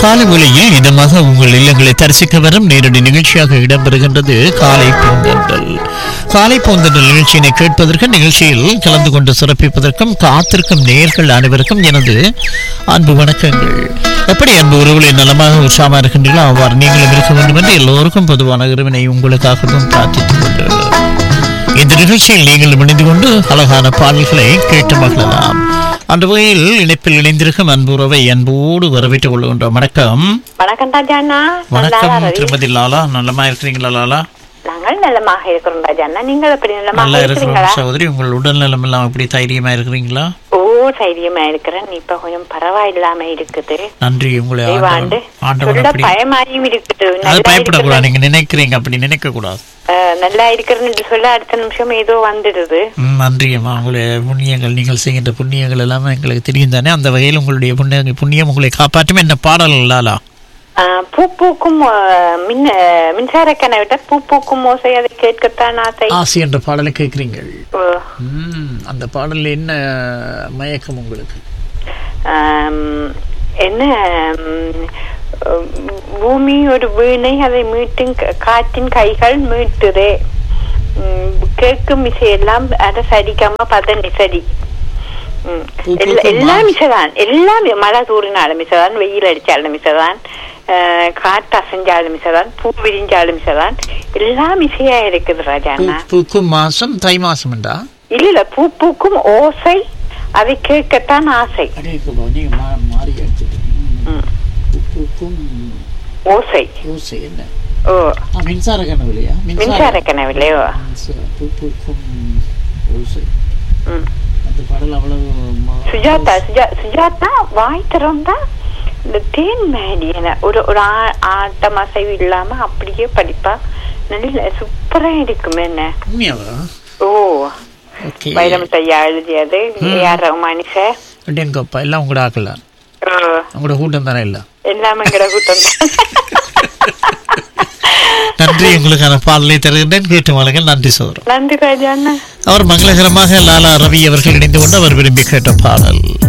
காலை ஒலியில் இதமாக உங்கள் இல்லங்களை தரிசிக்க வரும் நேரடி நிகழ்ச்சியாக இடம்பெறுகின்றது காலை பூந்தென்றல் காலை பூந்தென்றல் நிகழ்ச்சியினை கேட்பதற்கு நிகழ்ச்சியில் கலந்து கொண்டு சிறப்பிப்பதற்கும் காத்திருக்கும் நேர்கள் அனைவருக்கும் எனது அன்பு வணக்கங்கள் எப்படி அன்பு உறவுகளை நலமாக உற்சாகமாக இருக்கின்றீர்களோ அவ்வாறு நீங்களும் இருக்க வேண்டும் என்று எல்லோருக்கும் பொதுவான இறைவனை உங்களுக்காகவும் பிரார்த்தித்துக் கொண்டு இந்த நிகழ்ச்சியில் நீங்கள் இணைந்து கொண்டு அழகான பாடல்களை கேட்டு மகிழலாம் அந்த வகையில் இணைப்பில் இணைந்திருக்கும் அன்புறவை அன்போடு வரவேற்றுக் கொள்கின்றோம் வணக்கம் வணக்கம் ராஜாண்ணா வணக்கம் நல்லா ரவி. திருமதி லாலா நல்லமா இருக்கிறீங்களா லாலா நாங்கள் நலமாக இருக்கிறோம் ராஜாண்ணா நீங்கள் எப்படி நல்லா நலமாக இருக்கிறோம் இருக்கிறீங்களா சகோதரி உங்கள் உடல் நலம் எல்லாம் எப்படி தைரியமா இருக்கிறீங்களா ஓ தைரியமா இருக்கிறேன் இப்ப கொஞ்சம் பரவாயில்லாம இருக்குது நன்றி உங்களை தெய்வாண்டு ஆண்டவன் ஆண்டவன் சொல்ல அப்படி பயமாயும் இருக்குது அது நல்லா பயப்படக்கூடாது இருக்கிறேன். நீங்க நினைக்கிறீங்க அப்படி நினைக்க கூடாது அஹ், நல்லா இருக்கிறேன்னு சொல்ல அடுத்த நிமிஷம் ஏதோ வந்துடுது ம், நன்றி அம்மா உங்களுடைய புண்ணியங்கள் நீங்கள் செய்கின்ற புண்ணியங்கள் எல்லாமே எங்களுக்கு தெரியும் தானே அந்த வகையில் உங்களுடைய புண்ணிய புண்ணியம் உங்களை காப்பாற்றும் என்ன பாடல் லாலா அஹ், பூ பூக்கும் அஹ், மின் அஹ், மின்சார கனவிட்ட பூ பூக்கும் ஓசை அதை கேட்கத்தான் ஆசை ஆசை என்ற பாடலை கேட்கிறீங்கள் ஓ, ம், அந்த பாடல்ல என்ன மயக்கம் உங்களுக்கு ஆம், என்ன ம், பூமி ஒரு வீணை அதை மீட்டும் க- காற்றின் கைகள் மீட்டுதே ம், கேட்கும் இசையெல்லாம் அதை சரிக்காம பதன் சரி ம். பூ எல்லா- பூக்கும் எல்லாம் மிசைதான் எல்லாம் மழை தூறினாலும் மிசைதான் வெயில் அடிச்சாலும் மிசைதான் அஹ், காற்று அசைஞ்சாலும் மிசைதான் பூ விரிஞ்சாலும் மிசைதான் எல்லாம் இசையா இருக்குது பூ- ராஜாண்ணா பூக்கும் மாசம் தை மாசம் என்றா இல்ல இல்ல பூ பூக்கும் ஓசை அதை கேட்கத்தான் ஆசை நீங்க மாறி ம். பூக்கும் ஓசை ஓசை என்ன ஓ மின்சார கனவுலையா மின்சார கனவில்லையோ பூ பூக்கும் ஓசை ம். அந்த பாடல் அவ்வளவு ம- சுஜாதா சுஜா சுஜாதா வாய் திறந்தா இந்த தேன் மேடி என ஒரு ஒரு ஆ- ஆட்டம் அசைவு இல்லாம அப்படியே படிப்பா நல்ல சூப்பரா இருக்கும் என்ன உண்மையாவா ஓ ஓகே வைரமுத்து ஐயா எழுதியது ஏஆர் ரஹ்மானி சார் டென்கப்பா எல்லாம் உங்களோட ஆக்கலாம் ஓ, உங்களோட கூட்டம் தானே இல்லை எல்லாமே எங்கட கூட்டம் நன்றி உங்களுக்கான பாடலை தருகின்றேன் கேட்டு வாழுங்கள் நன்றி சோதரம் நன்றி ராஜா அண்ணா அவர் மங்களகரமாக லாலா ரவி அவர்கள் இணைந்து கொண்டு அவர் விரும்பி கேட்ட பாடல்